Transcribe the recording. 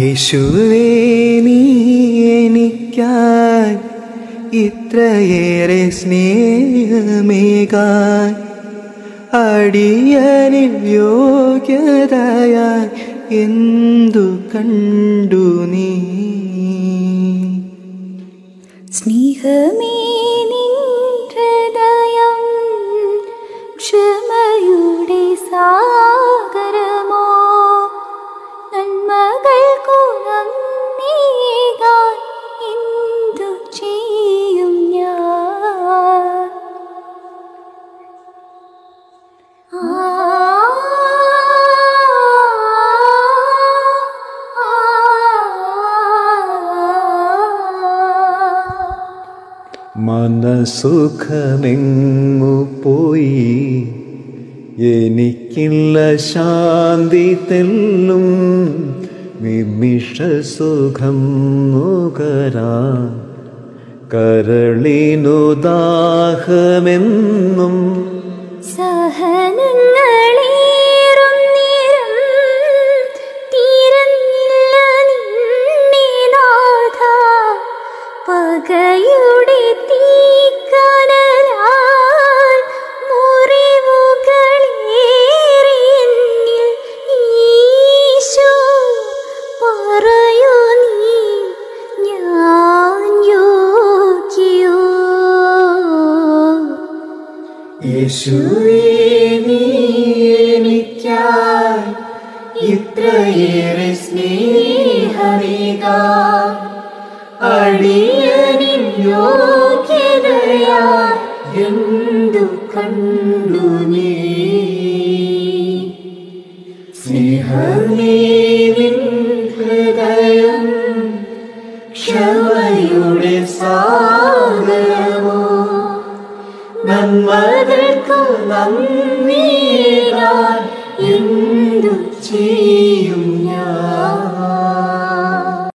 യേശുവേ നീ എനിക്കായി ഇത്രയേറെ സ്നേഹമേകാൻ അടിയനിൽ യോഗ്യതയായി എന്തു കണ്ടു നീ സ്നേഹമേ നിൻ ഹൃദയം ക്ഷമയുടെ സാഗരമോ നന്മകൾക്കു നന്ദികാൻ എന്തു ചെയ്യും ഞാൻ മനസുഖമെങ്ങു പോയി എനിക്കില്ല ശാന്തി തെല്ലും നിമിഷ സുഖം നുകരാ കരളിനു ദാഹമെന്നും സഹനങ്ങളേറും നേരം തീരന്നില്ല നിന്നെ നാഥ പകയുടെ തീക്കനലാൽ മുറിവുകളേറി എന്നിൽ ഈശോ പറയൂ നീ ഞാൻ യോഗ്യോ യേശുവേ നീ എനിക്കായി ഇത്രയേറെ സ്നേഹമേക അടിയനിൻ യോഗ്യതയാ എന്തു കണ്ടു നീ സ്നേഹമേ നിൻ ഹൃദയം ക്ഷമയുടെ സാഗരമോ നന്മകൾക്കു നന്ദിയാൻ എന്തു ചെയ്യും